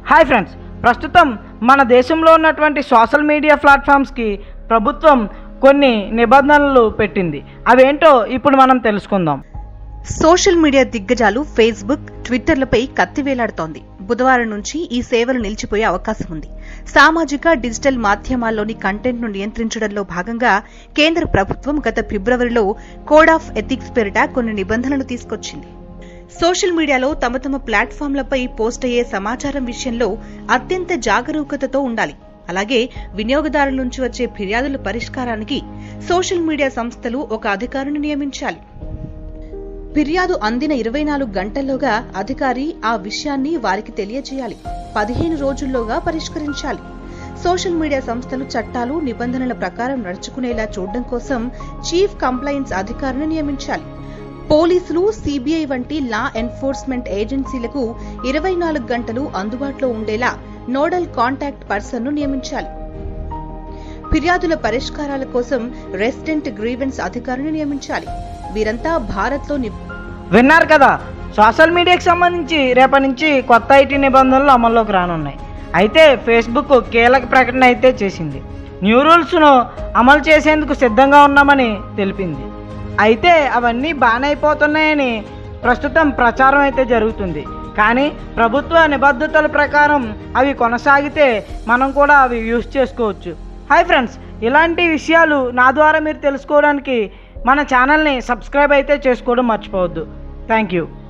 hi friends ప్రస్తుతం మన దేశంలో ఉన్నటువంటి సోషల్ మీడియా ప్లాట్ఫామ్స్కి ప్రభుత్వం కొన్ని నిబంధనలు పెట్టింది అవేంటో ఇప్పుడు మనం తెలుసుకుందాం సోషల్ మీడియా దిగ్గజాలు ఫేస్బుక్ ట్విట్టర్లపై కత్తి వేలాడుతోంది బుధవారం నుంచి ఈ సేవలు నిలిచిపోయే అవకాశం ఉంది సామాజిక డిజిటల్ మాధ్యమాల్లోని కంటెంట్ను నియంత్రించడంలో భాగంగా కేంద్ర ప్రభుత్వం గత ఫిబ్రవరిలో కోడ్ ఆఫ్ ఎథిక్స్ పేరిట కొన్ని నిబంధనలు తీసుకొచ్చింది సోషల్ మీడియాలో తమ తమ ప్లాట్ఫామ్లపై పోస్ట్ అయ్యే సమాచారం విషయంలో అత్యంత జాగరూకతతో ఉండాలి అలాగే వినియోగదారుల నుంచి వచ్చే ఫిర్యాదుల పరిష్కారానికి సోషల్ మీడియా సంస్థలు ఒక అధికారిని నియమించాలి ఫిర్యాదు అందిన ఇరవై నాలుగు గంటల్లోగా అధికారి ఆ విషయాన్ని వారికి తెలియజేయాలి పదిహేను రోజుల్లోగా పరిష్కరించాలి సోషల్ మీడియా సంస్థలు చట్టాలు నిబంధనల ప్రకారం నడుచుకునేలా చూడడం కోసం చీఫ్ కంప్లైన్స్ అధికారిని నియమించాలి పోలీసులు సిబిఐ వంటి లా ఎన్ఫోర్స్మెంట్ ఏజెన్సీలకు ఇరవై నాలుగు గంటలు అందుబాటులో ఉండేలా నోడల్ కాంటాక్ట్ పర్సన్ను నియమించాలి ఫిర్యాదుల పరిష్కారాల కోసం రెసిడెంట్ గ్రీవెన్స్ అధికారిని నియమించాలి వీరంతా భారత్లో ని- విన్నారు కదా సోషల్ మీడియాకి సంబంధించి రేపటి నుంచి కొత్త ఐటీ నిబంధనలు అమల్లోకి రానున్నాయి అయితే ఫేస్బుక్ కీలక ప్రకటన అయితే చేసింది న్యూ రూల్స్ను అమలు చేసేందుకు సిద్ధంగా ఉన్నామని తెలిపింది అయితే అవన్నీ బాగానే అయిపోతున్నాయని ప్రస్తుతం ప్రచారం అయితే జరుగుతుంది కానీ ప్రభుత్వ నిబద్ధతల ప్రకారం అవి కొనసాగితే మనం కూడా అవి యూస్ చేసుకోవచ్చు హాయ్ ఫ్రెండ్స్ ఇలాంటి విషయాలు నా ద్వారా మీరు తెలుసుకోవడానికి మన ఛానల్ని సబ్స్క్రైబ్ అయితే చేసుకోవడం మర్చిపోవద్దు థ్యాంక్ యూ